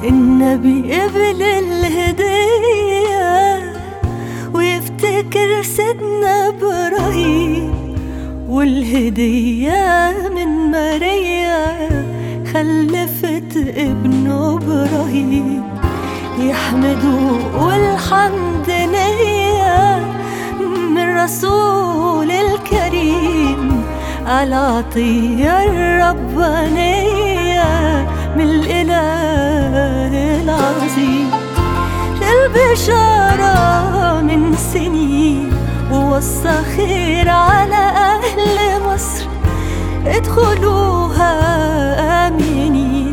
النبي قبل الهدية ويفتكر سيدنا إبراهيم والهدية من ماريا خلفت ابنه إبراهيم يحمدوا والحمد نية من رسول الكريم على عطية الربانية من الإله العظيم البشارة من سنين ووصى خير على أهل مصر ادخلوها آمنين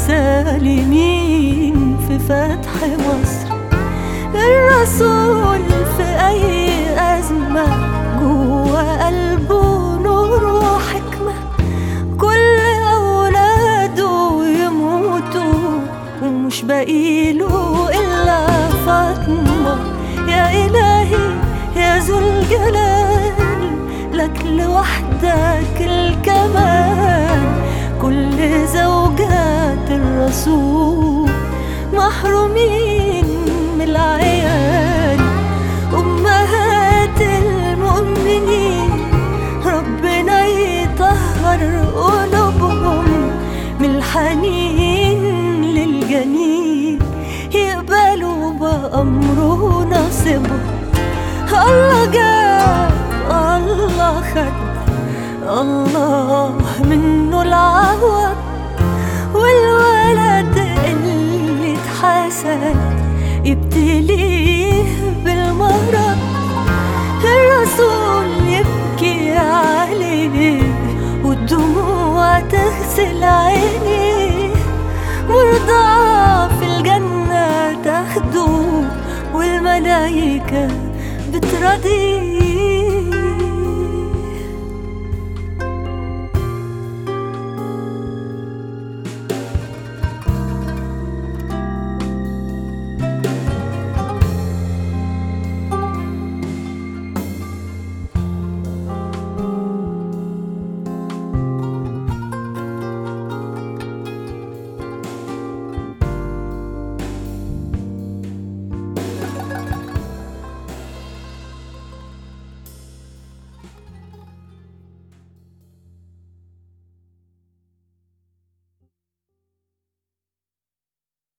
سالمين في فتح مصر الرسول في أي أزمة جوا قلبه نور وحكمة كل أولاده يموتوا ومش باقيله إلا فاطمة يا إلهي يا ذو الجلال لك لوحدك الكمال كل زوجات الرسول محرومين من العيال أمهات المؤمنين ربنا يطهر قلوبهم من الحنين للجنين يقبلوا بأمره نصيبهم الله جاب الله خد الله منه العوض والولد اللي اتحسد يبتليه بالمرض الرسول يبكي عليه والدموع تغسل عينيه مرضى في الجنة تاخده والملايكة بترضيه